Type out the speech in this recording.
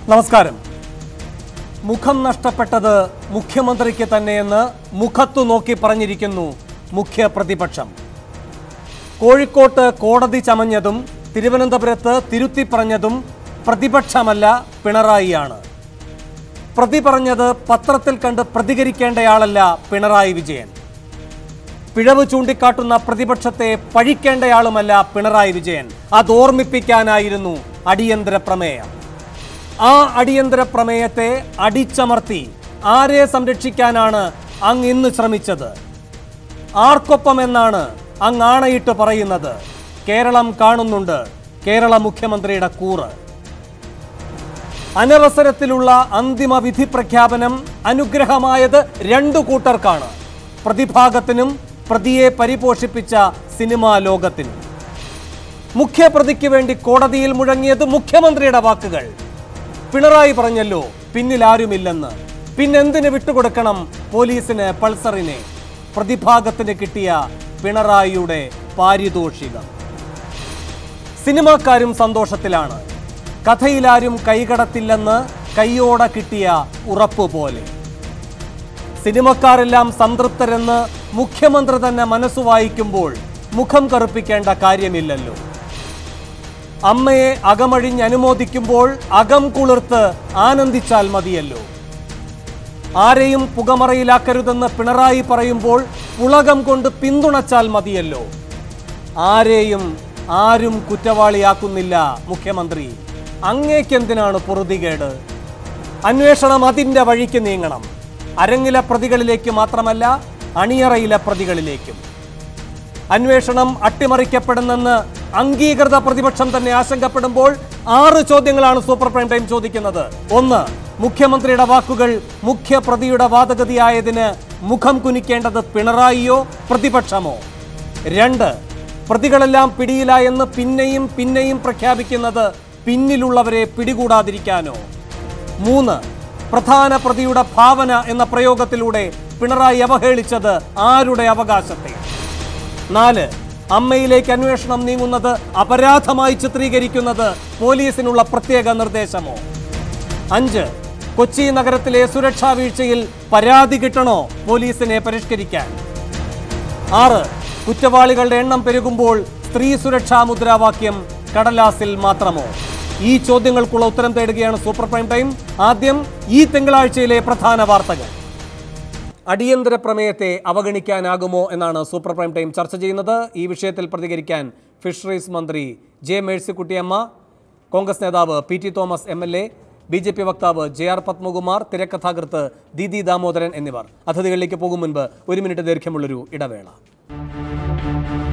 നമസ്കാരം മുഖം നഷ്ടപ്പെട്ടത് മുഖ്യമന്ത്രിക്ക് തന്നെയെന്ന് മുഖത്തു നോക്കി പറഞ്ഞിരിക്കുന്നു മുഖ്യ പ്രതിപക്ഷം കോഴിക്കോട്ട് കോടതി ചമഞ്ഞതും തിരുവനന്തപുരത്ത് തിരുത്തി പറഞ്ഞതും പ്രതിപക്ഷമല്ല പിണറായിയാണ് പ്രതി പറഞ്ഞത് പത്രത്തിൽ കണ്ട് പ്രതികരിക്കേണ്ടയാളല്ല പിണറായി വിജയൻ പിഴവ് ചൂണ്ടിക്കാട്ടുന്ന പ്രതിപക്ഷത്തെ പഴിക്കേണ്ടയാളുമല്ല പിണറായി വിജയൻ അത് ഓർമ്മിപ്പിക്കാനായിരുന്നു അടിയന്തര പ്രമേയം ആ അടിയന്തര പ്രമേയത്തെ അടിച്ചമർത്തി ആരെ സംരക്ഷിക്കാനാണ് അങ്ങ് ഇന്ന് ശ്രമിച്ചത് ആർക്കൊപ്പം എന്നാണ് അങ്ങ് ആണയിട്ട് പറയുന്നത് കേരളം കാണുന്നുണ്ട് കേരള മുഖ്യമന്ത്രിയുടെ കൂറ് അനവസരത്തിലുള്ള അന്തിമ വിധി പ്രഖ്യാപനം അനുഗ്രഹമായത് രണ്ടു കൂട്ടർക്കാണ് പ്രതിഭാഗത്തിനും പ്രതിയെ പരിപോഷിപ്പിച്ച സിനിമാ ലോകത്തിനും മുഖ്യപ്രതിക്ക് വേണ്ടി കോടതിയിൽ മുഴങ്ങിയത് മുഖ്യമന്ത്രിയുടെ വാക്കുകൾ പിണറായി പറഞ്ഞല്ലോ പിന്നിൽ ആരുമില്ലെന്ന് പിന്നെന്തിന് വിട്ടുകൊടുക്കണം പോലീസിന് പൾസറിനെ പ്രതിഭാഗത്തിന് കിട്ടിയ പിണറായിയുടെ പാരിതോഷികം സിനിമാക്കാരും സന്തോഷത്തിലാണ് കഥയിലാരും കൈകടത്തില്ലെന്ന് കൈയോടെ കിട്ടിയ ഉറപ്പ് പോലെ സിനിമക്കാരെല്ലാം സംതൃപ്തരെന്ന് മുഖ്യമന്ത്രി തന്നെ മനസ്സു വായിക്കുമ്പോൾ മുഖം കറുപ്പിക്കേണ്ട കാര്യമില്ലല്ലോ അമ്മയെ അകമഴിഞ്ഞ് അനുമോദിക്കുമ്പോൾ അകം കുളിർത്ത് ആനന്ദിച്ചാൽ മതിയല്ലോ ആരെയും പുകമറയിലാക്കരുതെന്ന് പിണറായി പറയുമ്പോൾ പുളകം കൊണ്ട് പിന്തുണച്ചാൽ മതിയല്ലോ ആരെയും ആരും കുറ്റവാളിയാക്കുന്നില്ല മുഖ്യമന്ത്രി അങ്ങേക്കെന്തിനാണ് പൊറുതികേട് അന്വേഷണം അതിൻ്റെ വഴിക്ക് നീങ്ങണം അരങ്ങിലെ പ്രതികളിലേക്ക് മാത്രമല്ല അണിയറയിലെ പ്രതികളിലേക്കും അന്വേഷണം അട്ടിമറിക്കപ്പെടുന്നെന്ന് അംഗീകൃത പ്രതിപക്ഷം തന്നെ ആശങ്കപ്പെടുമ്പോൾ ആറ് ചോദ്യങ്ങളാണ് സൂപ്പർ പ്രൈം ടൈം ചോദിക്കുന്നത് ഒന്ന് മുഖ്യമന്ത്രിയുടെ വാക്കുകൾ മുഖ്യപ്രതിയുടെ വാദഗതിയായതിന് മുഖം കുനിക്കേണ്ടത് പിണറായിയോ പ്രതിപക്ഷമോ രണ്ട് പ്രതികളെല്ലാം പിടിയിലായെന്ന് പിന്നെയും പിന്നെയും പ്രഖ്യാപിക്കുന്നത് പിന്നിലുള്ളവരെ പിടികൂടാതിരിക്കാനോ മൂന്ന് പ്രധാന പ്രതിയുടെ ഭാവന എന്ന പ്രയോഗത്തിലൂടെ പിണറായി അവഹേളിച്ചത് ആരുടെ അവകാശത്തെ നാല് അമ്മയിലേക്ക് അന്വേഷണം നീങ്ങുന്നത് അപരാധമായി ചിത്രീകരിക്കുന്നത് പോലീസിനുള്ള പ്രത്യേക നിർദ്ദേശമോ അഞ്ച് കൊച്ചി നഗരത്തിലെ സുരക്ഷാ വീഴ്ചയിൽ പരാതി കിട്ടണോ പോലീസിനെ പരിഷ്കരിക്കാൻ ആറ് കുറ്റവാളികളുടെ എണ്ണം പെരുകുമ്പോൾ സ്ത്രീ സുരക്ഷാ മുദ്രാവാക്യം കടലാസിൽ മാത്രമോ ഈ ചോദ്യങ്ങൾക്കുള്ള ഉത്തരം തേടുകയാണ് സൂപ്പർ പ്രൈം ടൈം ആദ്യം ഈ തിങ്കളാഴ്ചയിലെ പ്രധാന വാർത്തകൾ അടിയന്തര പ്രമേയത്തെ അവഗണിക്കാനാകുമോ എന്നാണ് സൂപ്പർ പ്രൈം ടൈം ചർച്ച ചെയ്യുന്നത് ഈ വിഷയത്തിൽ പ്രതികരിക്കാൻ ഫിഷറീസ് മന്ത്രി ജെ മേഴ്സിക്കുട്ടിയമ്മ കോൺഗ്രസ് നേതാവ് P T Thomas M L A B J P വക്താവ് ജെ ആർ പത്മകുമാർ തിരക്കഥാകൃത്ത് ദീദി ദാമോദരൻ എന്നിവർ അതിഥികളിലേക്ക് പോകും മുൻപ് ഒരു മിനിറ്റ് ദൈർഘ്യമുള്ളൊരു ഇടവേള